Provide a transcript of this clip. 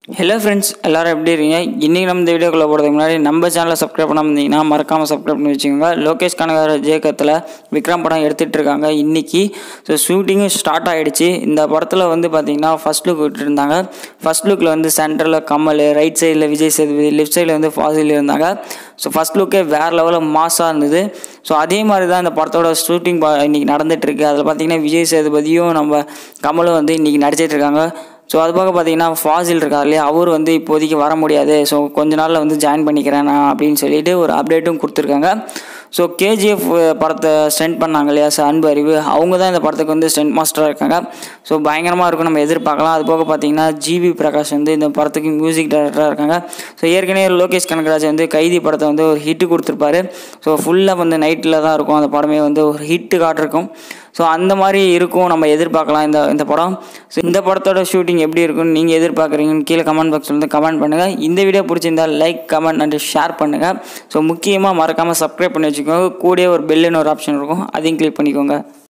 hello friends எல்லாரும் எப்படி இருக்கீங்க இன்றைக்கி நம்ம இந்த வீடியோக்குள்ளே போகிறதுக்கு முன்னாடி நம்ம சேனலை சப்ஸ்கிரைப் பண்ணாம இருந்தீங்கன்னா மறக்காமல் சப்ஸ்கிரைப் பண்ணி வச்சுக்கோங்க லோகேஷ் கனகர ஜேக்கத்தில் விக்ரம் படம் எடுத்துகிட்டு இருக்காங்க இன்றைக்கி ஸோ ஷூட்டிங்கும் ஸ்டார்ட் ஆகிடுச்சு இந்த படத்தில் வந்து பார்த்திங்கன்னா ஃபஸ்ட் லுக் விட்டுருந்தாங்க ஃபஸ்ட் லுக்கில் வந்து சென்டரில் கமல் ரைட் சைடில் விஜய் சேதுபதி லெஃப்ட் சைடில் வந்து ஃபாசில் இருந்தாங்க ஸோ ஃபஸ்ட் லுக்கே வேறு லெவலில் மாஸாக இருந்தது ஸோ அதே மாதிரி தான் இந்த படத்தோட ஷூட்டிங் இன்றைக்கி நடந்துகிட்ருக்கு அதில் பார்த்திங்கன்னா விஜய் சேதுபதியும் நம்ம கமலும் வந்து இன்றைக்கி நடிச்சிட்டு இருக்காங்க ஸோ அது போக பார்த்தீங்கன்னா ஃபாசில் இருக்கார் இல்லையா அவர் வந்து இப்போதைக்கு வர முடியாது ஸோ கொஞ்ச நாளில் வந்து ஜாயின் பண்ணிக்கிறேன் நான் அப்படின்னு சொல்லிட்டு ஒரு அப்டேட்டும் கொடுத்துருக்காங்க ஸோ கேஜிஎஃப் படத்தை ஸ்டென்ட் பண்ணாங்க இல்லையா சார் அன்பு அறிவு அவங்க தான் இந்த படத்துக்கு வந்து ஸ்டென்ட் மாஸ்டராக இருக்காங்க ஸோ பயங்கரமாக இருக்கும் நம்ம எதிர்பார்க்கலாம் அது போக பார்த்தீங்கன்னா ஜிவி பிரகாஷ் வந்து இந்த படத்துக்கு மியூசிக் டைரக்டராக இருக்காங்க ஸோ ஏற்கனவே லோகேஷ் கனகராஜ் வந்து கைதி படத்தை வந்து ஒரு ஹிட்டு கொடுத்துருப்பாரு ஸோ ஃபுல்லாக வந்து நைட்டில் தான் இருக்கும் அந்த படமே வந்து ஒரு ஹிட்டு காட்டிருக்கும் ஸோ அந்த மாதிரி இருக்கும் நம்ம எதிர்பார்க்கலாம் இந்த இந்த படம் ஸோ இந்த படத்தோட ஷூட்டிங் எப்படி இருக்குன்னு நீங்கள் எதிர்பார்க்குறீங்கன்னு கீழே கமெண்ட் பாக்ஸில் வந்து கமெண்ட் பண்ணுங்கள் இந்த வீடியோ பிடிச்சிருந்தால் லைக் கமெண்ட் அண்ட் ஷேர் பண்ணுங்கள் ஸோ முக்கியமாக மறக்காமல் சப்ஸ்கிரைப் பண்ணி வச்சுக்கோங்க கூடயே ஒரு பெல்லுன்னு ஒரு ஆப்ஷன் இருக்கும் அதையும் கிளிக் பண்ணிக்கோங்க